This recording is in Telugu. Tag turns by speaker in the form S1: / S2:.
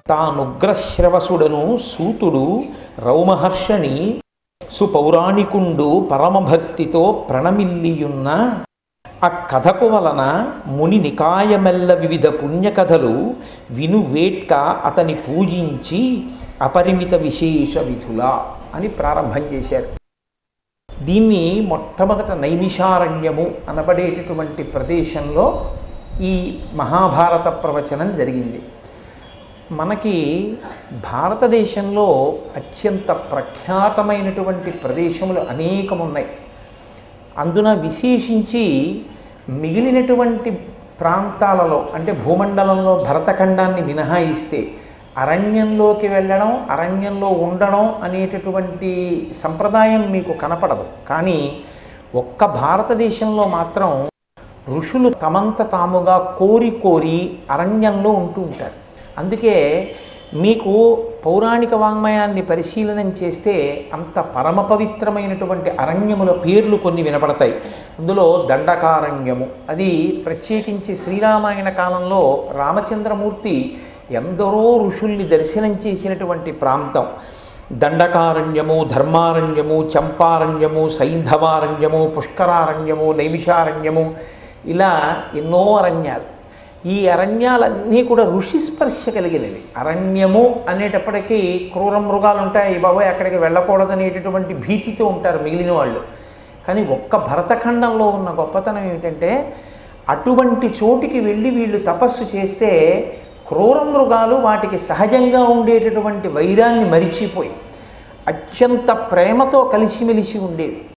S1: తానుగ్రశ్రవసుడను సూతుడు రౌమహర్షణి సుపౌరాణికుండు పరమభక్తితో ప్రణమిల్లియున్న ఆ కథకు వలన ముని నికాయమెల్ల వివిధ పుణ్యకథలు విను వేట్క అతని పూజించి అపరిమిత విశేష విధుల అని ప్రారంభం చేశారు దీన్ని మొట్టమొదట నైమిషారణ్యము అనబడేటటువంటి ప్రదేశంలో ఈ మహాభారత ప్రవచనం జరిగింది మనకి భారతదేశంలో అత్యంత ప్రఖ్యాతమైనటువంటి ప్రదేశములు అనేకమున్నాయి అందున విశేషించి మిగిలినటువంటి ప్రాంతాలలో అంటే భూమండలంలో భరతఖండాన్ని మినహాయిస్తే అరణ్యంలోకి వెళ్ళడం అరణ్యంలో ఉండడం అనేటటువంటి సంప్రదాయం మీకు కనపడదు కానీ ఒక్క భారతదేశంలో మాత్రం ఋషులు తమంత తాముగా కోరి కోరి అరణ్యంలో ఉంటూ ఉంటారు అందుకే మీకు పౌరాణిక వాంగ్మయాన్ని పరిశీలనం చేస్తే అంత పరమ పవిత్రమైనటువంటి అరణ్యముల పేర్లు కొన్ని వినపడతాయి అందులో దండకారణ్యము అది ప్రత్యేకించి శ్రీరామాయణ కాలంలో రామచంద్రమూర్తి ఎందరో ఋషుల్ని దర్శనం చేసినటువంటి ప్రాంతం దండకారణ్యము ధర్మారణ్యము చంపారణ్యము సైంధవారణ్యము పుష్కరారణ్యము నైమిషారణ్యము ఇలా ఎన్నో అరణ్యాలు ఈ అరణ్యాలన్నీ కూడా ఋషి స్పర్శ కలిగినవి అరణ్యము అనేటప్పటికీ క్రూర మృగాలు ఉంటాయి బాబోయ్ అక్కడికి వెళ్ళకూడదనేటటువంటి భీతితో ఉంటారు మిగిలిన వాళ్ళు కానీ ఒక్క భరతఖండంలో ఉన్న గొప్పతనం ఏమిటంటే అటువంటి చోటికి వెళ్ళి వీళ్ళు తపస్సు చేస్తే క్రూర మృగాలు వాటికి సహజంగా ఉండేటటువంటి వైరాన్ని మరిచిపోయి అత్యంత ప్రేమతో కలిసిమెలిసి ఉండేవి